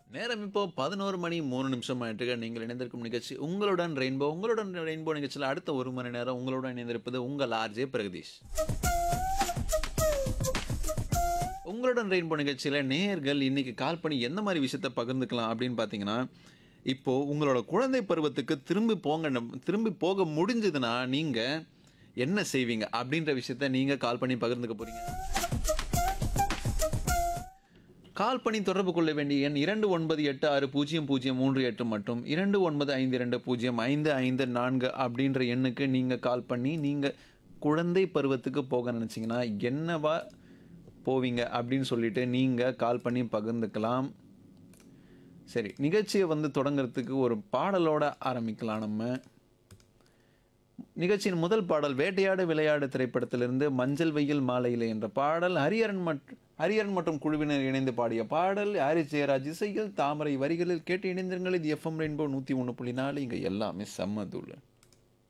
நேரம் இப்போ பதினோரு மணி மூணு நிமிஷம் ஆயிட்டு நீங்கள் இணைந்திருக்கும் நிகழ்ச்சி உங்களுடன் ரெயின்போ உங்களுடன் ரெயின்போ நிகழ்ச்சியில் அடுத்த ஒரு மணி நேரம் உங்களுடன் இணைந்திருப்பது உங்கள் ஆர்ஜே பிரகதீஷ் உங்களுடன் ரெயின்போ நிகழ்ச்சியில் நேயர்கள் இன்னைக்கு கால் பண்ணி எந்த மாதிரி விஷயத்த பகிர்ந்துக்கலாம் அப்படின்னு பார்த்தீங்கன்னா இப்போ உங்களோட குழந்தை பருவத்துக்கு திரும்பி போங்க நம்ம- திரும்பி போக முடிஞ்சதுன்னா நீங்க என்ன செய்வீங்க அப்படின்ற விஷயத்த நீங்க கால் பண்ணி பகிர்ந்துக்க போறீங்க கால் பண்ணி தொடர்பு கொள்ள வேண்டிய எண் இரண்டு ஒன்பது எட்டு ஆறு பூஜ்ஜியம் பூஜ்ஜியம் மூன்று எட்டு மற்றும் இரண்டு ஒன்பது ஐந்து இரண்டு பூஜ்ஜியம் ஐந்து ஐந்து நான்கு அப்படின்ற எண்ணுக்கு நீங்கள் கால் பண்ணி நீங்கள் குழந்தை பருவத்துக்கு போக நினச்சிங்கன்னா என்னவா போவீங்க அப்படின்னு சொல்லிட்டு நீங்கள் கால் பண்ணி பகிர்ந்துக்கலாம் சரி நிகழ்ச்சியை வந்து தொடங்குறதுக்கு ஒரு பாடலோட ஆரம்பிக்கலாம் நம்ம நிகழ்ச்சியின் முதல் பாடல் வேட்டையாடு விளையாடு திரைப்படத்திலிருந்து மஞ்சள் வெயில் மாலையிலே என்ற பாடல் ஹரியரன் மற்றும் ஹரியரன் மற்றும் குழுவினர் இணைந்து பாடிய பாடல் ஹாரிஸ் ஜெயராஜ் இசையில் தாமரை வரிகளில் கேட்டு இணைந்திருங்கள் இது எஃப்எம் ரெயின்போ நூற்றி ஒன்று புள்ளி நாலு இங்கே எல்லாமே செம்ம தூள்